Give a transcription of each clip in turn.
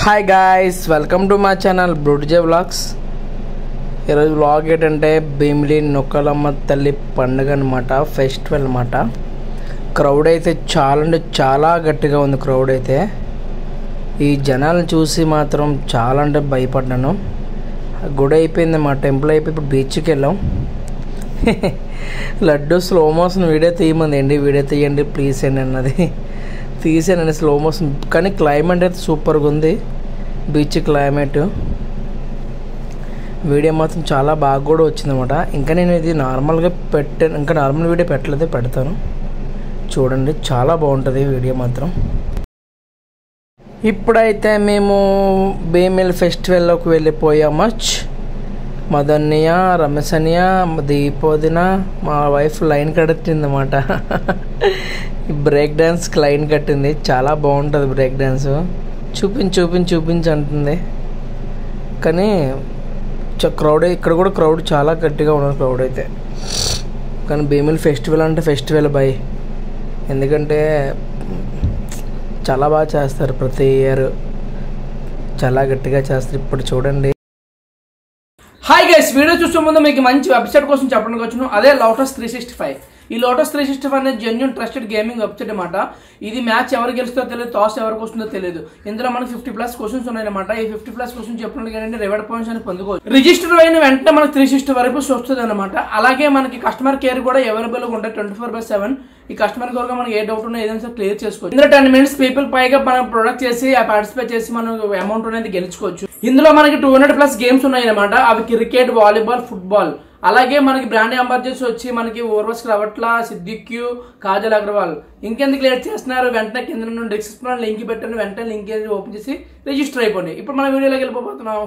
Hi guys welcome to మా channel బ్రూడ్జే vlogs ఈరోజు వ్లాగ్ ఏంటంటే భీమిలి నొక్కలమ్మ తల్లి పండుగ అనమాట ఫెస్టివల్ అనమాట క్రౌడ్ అయితే చాలా అంటే చాలా గట్టిగా ఉంది క్రౌడ్ అయితే ఈ జనాలను చూసి మాత్రం చాలా అంటే భయపడ్డాను గుడి అయిపోయింది మా టెంపుల్ అయిపోయి ఇప్పుడు బీచ్కి వెళ్ళాం లడ్డు స్లో మోషన్ వీడియో తీయమంది అండి వీడియో తీయండి ప్లీజ్ అండి అన్నది తీసానండి స్లో మోషన్ కానీ క్లైమేట్ అయితే సూపర్గా ఉంది బీచ్ క్లైమేట్ వీడియో మాత్రం చాలా బాగా కూడా వచ్చిందన్నమాట ఇంకా నేను ఇది నార్మల్గా పెట్టాను ఇంకా నార్మల్ వీడియో పెట్టలేదు పెడతాను చూడండి చాలా బాగుంటుంది వీడియో మాత్రం ఇప్పుడైతే మేము బేమిల్ ఫెస్టివల్లోకి వెళ్ళిపోయామచ్ మదన్య రమేశన్య దీపోదిన మా వైఫ్ లైన్ కట్టింది అన్నమాట బ్రేక్ డ్యాన్స్కి లైన్ కట్టింది చాలా బాగుంటుంది బ్రేక్ డ్యాన్స్ చూపించి చూపించి చూపించి అంటుంది కానీ క్రౌడ్ ఇక్కడ కూడా క్రౌడ్ చాలా గట్టిగా ఉన్నారు క్రౌడ్ అయితే కానీ భీమిల్ ఫెస్టివల్ అంటే ఫెస్టివల్ బై ఎందుకంటే చాలా బాగా చేస్తారు ప్రతి ఇయర్ చాలా గట్టిగా చేస్తారు ఇప్పుడు చూడండి హాయ్ గైస్ వీడియో చూసే ముందు మీకు మంచి వెబ్సైట్ కోసం చెప్పడానికి వచ్చును అదే లోటస్ త్రీ సిక్స్టీ ఫైవ్ ఈ లోటస్ త్రీ సిక్స్టీ ఫైవ్ అనేది జెన్యున్ ట్రస్టెడ్ గేమింగ్ వెబ్సైట్ అనమాట ఇది మ్యాచ్ ఎవరు గెలుస్తుందో తెలియదు టాస్ ఎవరికి వస్తుందో తెలియదు ఇందులో మనకి ఫిఫ్టీ ప్లస్ క్వశ్చన్స్ ఉన్నాయన్నమాట ఈ ఫిఫ్టీ ప్లస్ క్వశ్చన్ చెప్పినట్టు ఏంటంటే రివార్డ్ పాయింట్స్ అని పొందుకోవచ్చు రిజిస్టర్ అయిన వెంటనే మనకి త్రీ సిక్స్టీ వరకు వస్తుంది అనమాట అలాగే మనకి కస్టమర్ కేర్ కూడా అవైలబుల్ గా ఉంటాయి ట్వంటీ ఫోర్ బై సెవెన్ ఈ కస్టమర్ కేర్ గా మనకి ఏ డౌట్ ఉన్నా ఏదైనా సరే క్లియర్ చేసుకోవచ్చు ఇందులో టెన్ మినిట్స్ పీపుల్ పైగా మనం ప్రొడక్ట్ చేసి పార్టిసిపేట్ చేసి మనం అమౌంట్ అనేది గెలుచుకోవచ్చు ఇందులో మనకి టూ హండ్రెడ్ ప్లస్ గేమ్స్ ఉన్నాయి అనమాట అవి క్రికెట్ వాలీబాల్ ఫుట్బాల్ అలాగే మనకి బ్రాండ్ అంబార్జెస్ వచ్చి మనకి ఓర్వస్ రవట్ల సిద్దిక్యూ కాజల్ అగర్వాల్ ఇంకెందుకు లేట్ చేస్తున్నారు వెంటనే కింద నుండి డిస్క్రిప్షన్ లింక్ పెట్టండి వెంటనే లింక్ ఓపెన్ చేసి రిజిస్టర్ అయిపోండి ఇప్పుడు మన వీడియోలోకి వెళ్ళిపోతున్నాం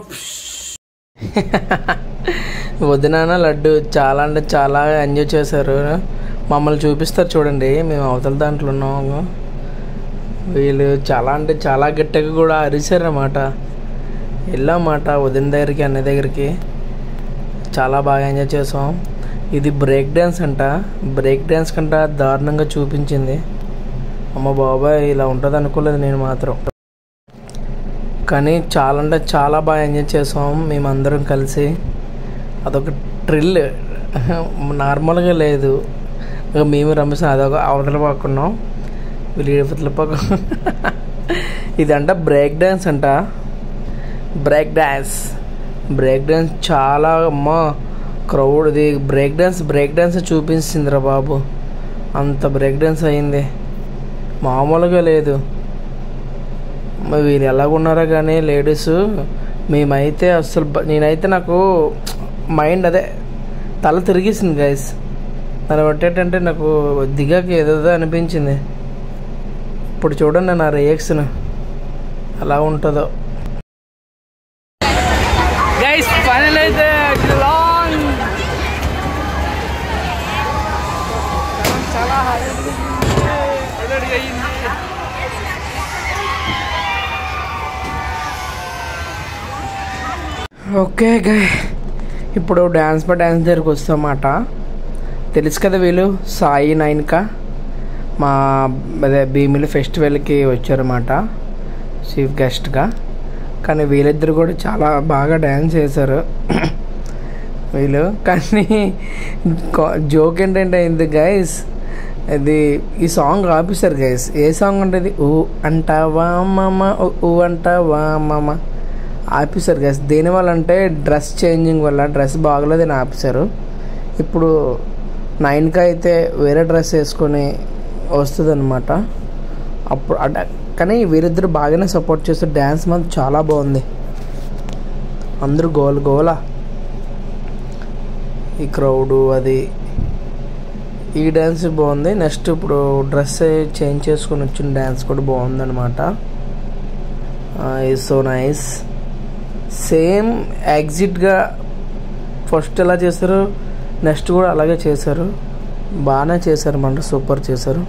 వదినాన లడ్డు చాలా అంటే చాలా ఎంజాయ్ చేశారు మమ్మల్ని చూపిస్తారు చూడండి మేము అవతల దాంట్లో ఉన్నాము వీళ్ళు చాలా అంటే చాలా గట్టిగా కూడా అరిశారన్నమాట వెళ్ళామాట వదిన దగ్గరికి అన్న దగ్గరికి చాలా బాగా ఎంజాయ్ చేసాం ఇది బ్రేక్ డ్యాన్స్ అంట బ్రేక్ డ్యాన్స్ కంట దారుణంగా చూపించింది అమ్మ బాబాయ్ ఇలా ఉంటుంది అనుకోలేదు నేను మాత్రం కానీ చాలా అంటే చాలా బాగా ఎంజాయ్ చేసాం మేమందరం కలిసి అదొక ట్రిల్ నార్మల్గా లేదు ఇక మేము రమేష్ అదొక అవతల పక్కున్నాం వీళ్ళు ఇవతల పక్క ఇదంట బ్రేక్ డ్యాన్స్ అంట బ్రేక్ డ్యాన్స్ బ్రేక్ డ్యాన్స్ చాలా అమ్మ క్రౌడ్ ఇది బ్రేక్ డ్యాన్స్ బ్రేక్ డ్యాన్స్ చూపించిందిరా బాబు అంత బ్రేక్ డ్యాన్స్ అయింది మామూలుగా లేదు మరి వీరు ఎలాగున్నారో కానీ లేడీస్ మేమైతే అసలు బ- నేనైతే నాకు మైండ్ అదే తల తిరిగేసింది గైస్ దాన్ని బట్టి ఏంటంటే నాకు దిగాక ఏదేదో అనిపించింది ఇప్పుడు చూడండి నా రియాక్షన్ అలా ఉంటుందో గైస్ ఫైనల్ అయితే లాంగ్ చాలా అయింది ఓకే గా ఇప్పుడు డ్యాన్స్ బై డ్యాన్స్ దగ్గరికి వస్తామాట తెలుసు కదా వీళ్ళు సాయి నైన్క మా అదే భీమిలి ఫెస్టివల్కి వచ్చారన్నమాట చీఫ్ గెస్ట్గా కానీ వీళ్ళిద్దరు కూడా చాలా బాగా డ్యాన్స్ చేశారు వీళ్ళు కానీ జోక్ ఏంటంటే ఇది గైస్ ఇది ఈ సాంగ్ ఆపిస్తారు గైస్ ఏ సాంగ్ ఉంటుంది ఊ అంటావా మామ ఊ, ఊ అంటావా మామ ఆపేశారు గైస్ దేనివల్ల అంటే డ్రెస్ చేంజింగ్ వల్ల డ్రెస్ బాగలేదని ఆపేశారు ఇప్పుడు నైన్కి అయితే వేరే డ్రెస్ వేసుకొని వస్తుంది అనమాట అప్పుడు అట కానీ వీరిద్దరు బాగానే సపోర్ట్ చేస్తూ డ్యాన్స్ మాత్రం చాలా బాగుంది అందరూ గోల గోల ఈ క్రౌడు అది ఈ డ్యాన్స్ బాగుంది నెక్స్ట్ ఇప్పుడు డ్రెస్ చేంజ్ చేసుకొని వచ్చిన డ్యాన్స్ కూడా బాగుందన్నమాట సో నైస్ సేమ్ ఎగ్జిట్గా ఫస్ట్ ఎలా చేశారు నెక్స్ట్ కూడా అలాగే చేశారు బాగానే చేశారు మన సూపర్ చేశారు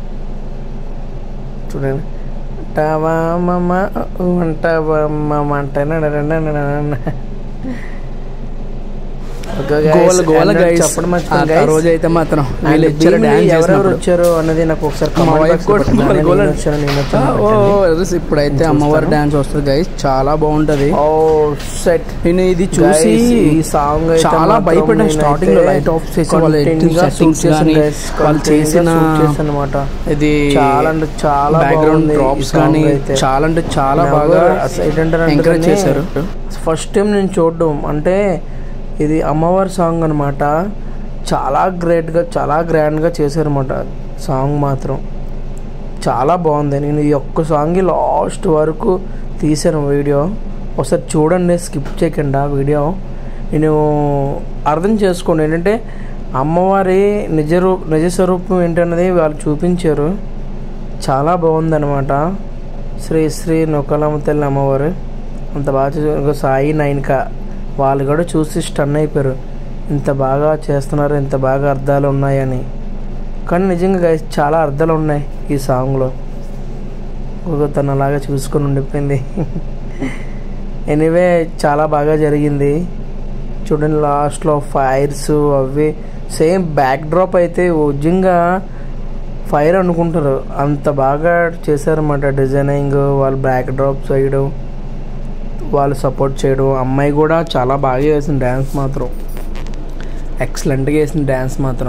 చూడండి అంటావా మమ్మ ఊ అంటావా మమ్మ అంటేనే Okay, guys. గోల గోల And గైస్ చెప్పడం మర్చిపోయాను, guys. ఆ రోజు అయితే మాత్రం And వీళ్ళు ఇచ్చారు భీమిలి డాన్స్ ఎవరెవరు చేసినప్పుడు వచ్చారు అన్నది నాకు ఒకసారి మా comment వైఫ్ box లో కూడా పెట్టండి. గోల నేను గోల వచ్చాను, నేను ఆ, వచ్చాను ఓ పెట్టండి. ఎర్రస్ ఇప్పుడైతే నేను అమ్మవారి చూస్తాను. డాన్స్ వస్తుంది గైస్ చాలా బాగుంటది ఓ సెట్ నేను ఇది చూసి ఈ సాంగ్ అయితే చాలా మాత్రం భయపడ్డాను నేనైతే స్టార్టింగ్ లో లైట్ ఆఫ్ చేసి వాళ్ళ continuous గా సెట్టింగ్స్ shoot చేశాను కానీ guys. వాళ్ళు Continuous చేసిన గా shoot చేశాను అన్నమాట ఇది చాలా అంటే చాలా బ్యాక్గ్రౌండ్ బాగుంది ఈ డ్రాప్స్ song కానీ అయితే. చాలా అంటే చాలా Never బాగా అసలు ఏంటంటారంటే ఎంకరేజ్ దాన్ని చేశారు ఫస్ట్ టైం నేను చూడడం అంటే ఇది అమ్మవారి సాంగ్ అనమాట చాలా గ్రేట్గా చాలా గ్రాండ్గా చేశారన్నమాట సాంగ్ మాత్రం చాలా బాగుంది నేను ఈ ఒక్క సాంగ్ లాస్ట్ వరకు తీశాను వీడియో ఒకసారి చూడండి స్కిప్ చేయకుండా వీడియో నేను అర్థం చేసుకోండి ఏంటంటే అమ్మవారి నిజ రూ నిజ స్వరూపం ఏంటన్నది వాళ్ళు చూపించారు చాలా బాగుందన్నమాట శ్రీ శ్రీ నొక్కలమ్మ తల్లి అమ్మవారు అంత బాగా చేశారు. ఇంకా సాయి నైన్క వాళ్ళు కూడా చూసి స్టన్ అయిపోయారు ఇంత బాగా చేస్తున్నారు ఇంత బాగా అర్థాలు ఉన్నాయని కానీ నిజంగా guys చాలా అర్థాలు ఉన్నాయి ఈ సాంగ్లో ఒక తను అలాగా చూసుకొని ఉండిపోయింది ఎనీవే చాలా బాగా జరిగింది చూడండి లాస్ట్లో ఫైర్స్ అవి సేమ్ బ్యాక్ డ్రాప్ అయితే నిజంగా ఫైర్ అనుకుంటారు అంత బాగా చేశారన్నమాట డిజైనింగ్ వాళ్ళు బ్యాక్ డ్రాప్ చేయడం వాళ్ళు సపోర్ట్ చేయడం అమ్మాయి కూడా చాలా బాగా వేసింది డ్యాన్స్ మాత్రం ఎక్సలెంట్గా వేసిన డ్యాన్స్ మాత్రం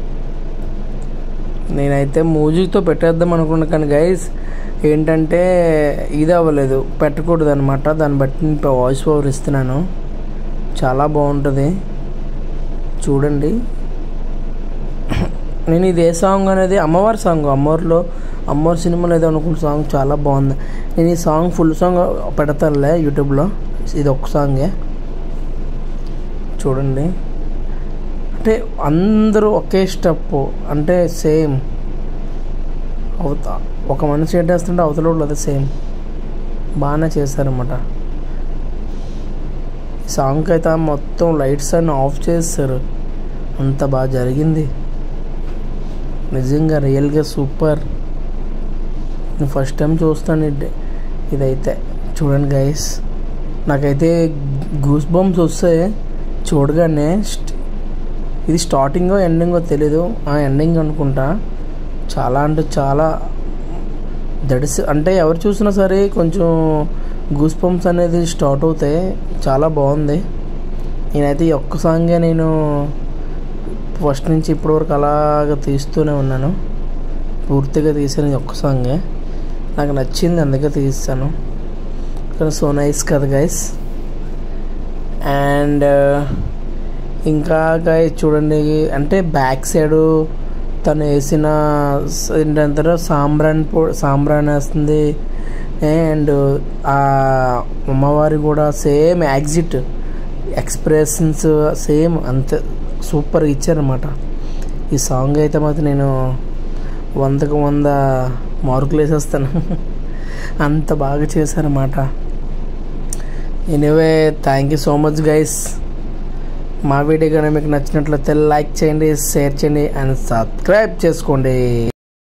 నేనైతే మ్యూజిక్తో పెట్టేద్దాం అనుకున్నా కానీ గైస్ ఏంటంటే ఇది అవ్వలేదు పెట్టకూడదు అనమాట దాన్ని బట్టి నేను వాయిస్ ఓవర్ ఇస్తున్నాను చాలా బాగుంటుంది చూడండి నేను ఇది ఏ సాంగ్ అనేది అమ్మవారి సాంగ్ అమ్మవారిలో అమ్మవారి సినిమాలో ఏదో అనుకున్న సాంగ్ చాలా బాగుంది నేను ఈ సాంగ్ ఫుల్ సాంగ్ పెడతానులే యూట్యూబ్లో ఇది ఒక సాంగే చూడండి అంటే అందరూ ఒకే స్టెప్ అంటే సేమ్ అవుతా ఒక మనిషి ఏంటేస్తుంటే అవతల వాళ్ళు అదే సేమ్ బాగానే చేశారన్నమాట ఈ సాంగ్ అయితే మొత్తం లైట్స్ అన్ని ఆఫ్ చేస్తారు అంత బాగా జరిగింది నిజంగా రియల్గా సూపర్ నేను ఫస్ట్ టైం చూస్తాను ఇది ఇదైతే చూడండి గైస్ నాకైతే గూస్ బంప్స్ వస్తాయి చూడగానే స్ట్- ఇది స్టార్టింగో ఎండింగో తెలీదు ఆ ఎండింగ్ అనుకుంటా చాలా అంటే చాలా దడిసి అంటే ఎవరు చూసినా సరే కొంచెం గూస్ పంప్స్ అనేది స్టార్ట్ అవుతాయి చాలా బాగుంది నేనైతే ఈ ఒక్క సాంగే నేను ఫస్ట్ నుంచి ఇప్పటి వరకు అలాగ తీస్తూనే ఉన్నాను పూర్తిగా తీసాను ఈ ఒక్క సాంగే నాకు నచ్చింది అందుకే తీస్తాను కానీ సో నైస్ కదా గైస్ అండ్ ఇంకా గైస్ చూడండి అంటే బ్యాక్ సైడ్ తను వేసిన స- ఏంటంటారు సాంబ్రాన్ పొ సాంబ్రాన్ వేస్తుంది అండ్ ఆ అమ్మవారి కూడా సేమ్ యాక్సిట్ ఎక్స్ప్రెషన్స్ సేమ్ అంతే సూపర్గా ఇచ్చారన్నమాట ఈ సాంగ్ అయితే మాత్రం నేను వందకు వంద మార్కులు వేసేస్తాను అంత బాగా చేశారన్నమాట anyway thank you so much guys మా వీడియో కానీ మీకు నచ్చినట్లయితే లైక్ చేయండి షేర్ చేయండి అండ్ సబ్స్క్రైబ్ చేసుకోండి